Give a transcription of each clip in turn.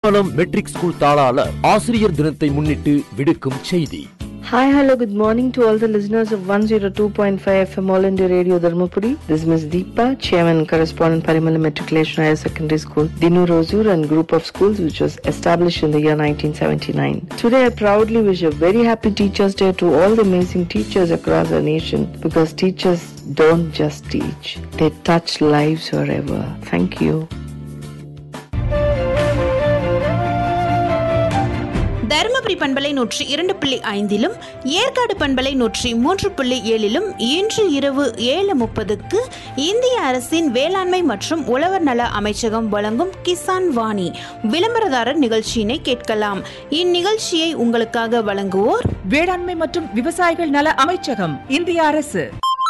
Parimalam matric school தாளாளர் ஆசிரியர் தினத்தை முன்னிட்டு விடுக்கும் செய்தி Hi, hello, good morning to all the listeners of 102.5 FM All India Radio Dharmapuri. This is Ms. Deepa, Chairman and Correspondent Parimala Matriculation Higher Secondary School, Dinu Rozur and group of schools which was established in the year 1979. Today I proudly wish a very happy Teachers Day to all the amazing teachers across our nation because teachers don't just teach, they touch lives forever. Thank you. Dharmapuri பண்பலை நூற்றி இரண்டு புள்ளி ஐந்திலும் ஏற்காடு பண்பலை நூற்றி மூன்று புள்ளி ஏழிலும் இன்று இரவு ஏழு முப்பதுக்கு இந்திய அரசின் வேளாண்மை மற்றும் உழவர் நல அமைச்சகம் வழங்கும் கிசான் வாணி விளம்பரதாரர் நிகழ்ச்சியினை கேட்கலாம் இந்நிகழ்ச்சியை உங்களுக்காக வழங்குவோர் வேளாண்மை மற்றும் விவசாயிகள் நல அமைச்சகம் இந்திய அரசு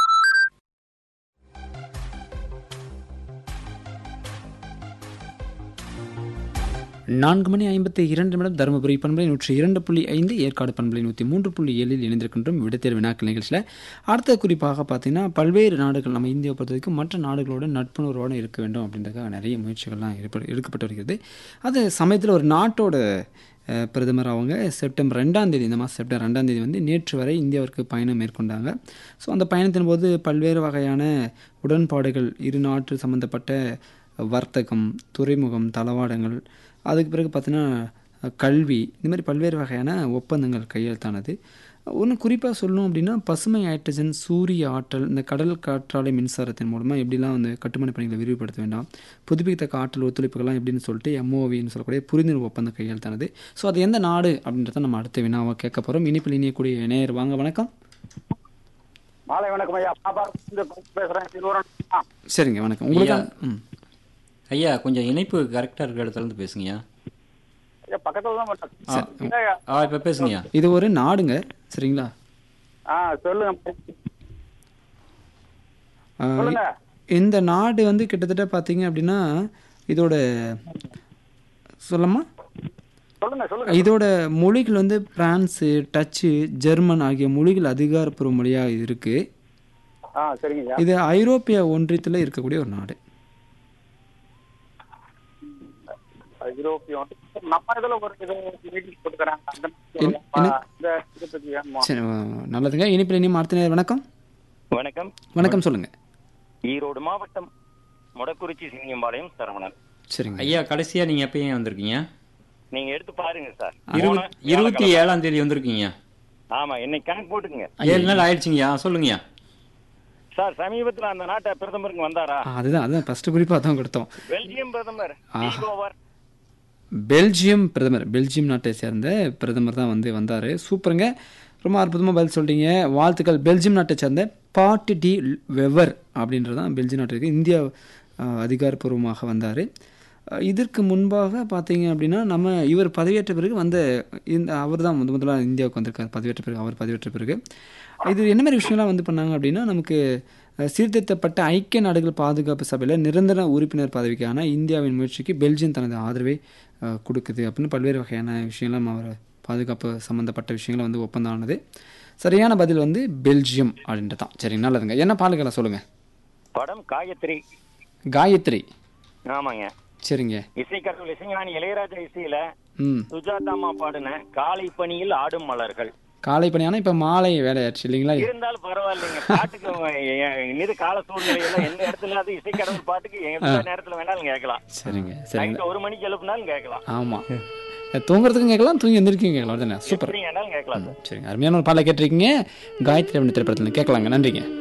நான்கு மணி ஐம்பத்தி இரண்டு நிமிடம் தருமபுரி பண்பலை நூற்றி இரண்டு புள்ளி ஐந்து ஏற்காடு பண்பலை நூற்றி மூன்று புள்ளி ஏழில் இணைந்திருக்கின்றோம் விடுதேர் வினாக்கள் நிகழ்ச்சியில் அடுத்த குறிப்பாக பார்த்தீங்கன்னா பல்வேறு நாடுகள் நம்ம இந்தியாவை பொறுத்த வரைக்கும் மற்ற நாடுகளோட நட்புணர்வோடு இருக்க வேண்டும் அப்படின்றதுக்காக நிறைய முயற்சிகள்லாம் ஏற்ப எடுக்கப்பட்டு வருகிறது அது சமயத்தில் ஒரு நாட்டோட அஹ், பிரதமர் அவங்க செப்டம்பர் ரெண்டாம் தேதி இந்த மாதம் செப்டம்பர் ரெண்டாம் தேதி வந்து நேற்று வரை இந்தியாவிற்கு பயணம் மேற்கொண்டாங்க ஸோ அந்த பயணத்தின் போது பல்வேறு வகையான உடன்பாடுகள் இரு நாட்டு சம்மந்தப்பட்ட வர்த்தகம் துறைமுகம் தளவாடங்கள் அதுக்கு பிறகு பார்த்தீங்கன்னா கல்வி இந்த மாதிரி பல்வேறு வகையான ஒப்பந்தங்கள் கையெழுத்தானது ஒன்று குறிப்பாக சொல்லணும் அப்படின்னா பசுமை ஹைட்ரஜன் சூரிய ஆற்றல் இந்த கடல் காற்றாலை மின்சாரத்தின் மூலமாக எப்படிலாம் வந்து கட்டுமான பணிகளை விரிவுபடுத்த வேண்டாம் புதுப்பிக்கத்தக்க ஆற்றல் ஒத்துழைப்புகள்லாம் எப்படின்னு சொல்லிட்டு எம்ஓவின்னு சொல்லக்கூடிய புரிந்துணர்வு ஒப்பந்தம் கையெழுத்தானது ஸோ அது எந்த நாடு அப்படின்றத நம்ம அடுத்த வினாவாக கேட்க போகிறோம் இனிப்பில் இணையக்கூடிய நேயர் வாங்க வணக்கம் மாலை வணக்கம் ஐயா பாபா இருந்து பேசுறேன் திருவரம் ஆ, சரிங்க வணக்கம் உங்களுக்கு ஐயா. ம் ஐயா கொஞ்சம் இணைப்பு கரெக்டாக இருக்கிற இடத்துல இருந்து பேசுங்கய்யா ஐயா பக்கத்துல தான் பண்ணேன். சரி. ஐயா, ஆ இப்போ பேசுங்கய்யா இது ஒரு நாடுங்க சரிங்களா ஆ சொல்லுங்க ஆஹ் சொல்லுங்க. இந்த நாடு வந்து கிட்டத்தட்ட பார்த்தீங்க அப்படின்னா இதோட சொல்லமா சொல்லுங்க சொல்லுங்க இதோட மொழிகள் வந்து பிரான்ஸு டச்சு ஜெர்மன் ஆகிய மொழிகள் அதிகாரப்பூர்வ மொழியாக இருக்கு ஆ சரிங்க ஐயா இது ஐரோப்பிய ஒன்றியத்தில் இருக்கக்கூடிய ஒரு நாடு ஐரோப்பிய ஒன்றியம். நம்ம இதுல ஒரு இது மீட்டிங் போட்டுக்கிறாங்க அந்த என்ன- என்ன? இந்த இதை பத்தி ஆமா. சரி ஆஹ் நல்லதுங்க இனிப்பில் இனியும் அடுத்த நேரம் வணக்கம் வணக்கம் வணக்கம் சொல்லுங்க ஈரோடு மாவட்டம் மொடக்குறிச்சி சிங்கம்பாளையம் சரவணன் சரிங்க ஐயா கடைசியாக நீங்கள் எப்பயும் வந்திருக்கீங்க நீங்க எடுத்து பாருங்க சார் இருபத் போன இருபத்தி வியாழக்கிழமை. ஏழாம் தேதி வந்திருக்கீங்க ஆமா இன்னைக்கு கணக்கு போட்டுக்குங்க ஏழு நாள் ஆயிடுச்சுங்கய்யா சொல்லுங்கய்யா சார் சமீபத்துல அந்த நாட்டை பிரதமருக்கு வந்தாரா ஆ, அதுதான் அதுதான் ஃபர்ஸ்ட் குறிப்பாக தான் கொடுத்தோம் பெல்ஜியம் பிரதமர் ஓவர் பெல்ஜியம் பிரதமர் பெல்ஜியம் நாட்டை சேர்ந்த பிரதமர் தான் வந்து வந்தார் சூப்பருங்க ரொம்ப அற்புதமாக பதில் சொல்லிட்டீங்க வாழ்த்துக்கள் பெல்ஜியம் நாட்டை சேர்ந்த பாட்டி டி வெவர் அப்படின்றது தான் பெல்ஜியம் நாட்டுக்கு இந்தியா அஹ், அதிகாரப்பூர்வமாக வந்தார் இதற்கு முன்பாக பார்த்தீங்க அப்படின்னா நம்ம இவர் பதவியேற்ற பிறகு வந்த இந்த அவர் தான் முத முதலாக இந்தியாவுக்கு வந்திருக்கார் பதவியேற்ற பிறகு அவர் பதவியேற்ற பிறகு இது என்ன மாதிரி விஷயம்லாம் வந்து பண்ணாங்க அப்படின்னா நமக்கு அஹ், சீர்திருத்தப்பட்ட ஐக்கிய நாடுகள் பாதுகாப்பு சபையில் நிரந்தர உறுப்பினர் பதவிக்கான இந்தியாவின் முயற்சிக்கு பெல்ஜியம் தனது ஆதரவை அஹ், கொடுக்குது அப்படின்னு பல்வேறு வகையான விஷயங்கள்லாம் அவர் பாதுகாப்பு சம்மந்தப்பட்ட விஷயங்களை வந்து ஒப்பந்தம் ஆனது சரியான பதில் வந்து பெல்ஜியம் அப்படின்றது தான் சரி நல்லதுங்க என்ன பாலுகளை சொல்லுங்கள் படம் காயத்ரி காயத்ரி ஆமாங்க சரிங்க இசைக்கடவுள் இசைஞானி இளையராஜா இசையில ம் சுஜாதாமா பாடின காலை பணியில் ஆடும் மலர்கள் காலை பணியானா இப்போ மாலை வேலையாச்சு இல்லைங்களா இருந்தாலும் பரவாயில்லைங்க பாட்டுக்கு இது கால சூழ்நிலையில எந்த இடத்துல அது இசைக்கடவுள் பாட்டுக்கு எந்த நேரத்துல வேணாலும் கேட்கலாம் சரிங்க சரிங்க நைட்டு ஒரு மணிக்கு எழுப்பினாலும் கேட்கலாம் ஆமாம் தூங்குறதுக்கும் கேட்கலாம் தூங்கி எந்திரிக்கும் கேட்கலாம் தானே சூப்பர் எப்படி வேணாலும் கேட்கலாம் சார் சரிங்க அருமையான ஒரு பாலை கேட்டிருக்கீங்க காயத்ரி அப்படின்னு திரைப்படத்தில் கேட்கலாங்க நன்றிங்க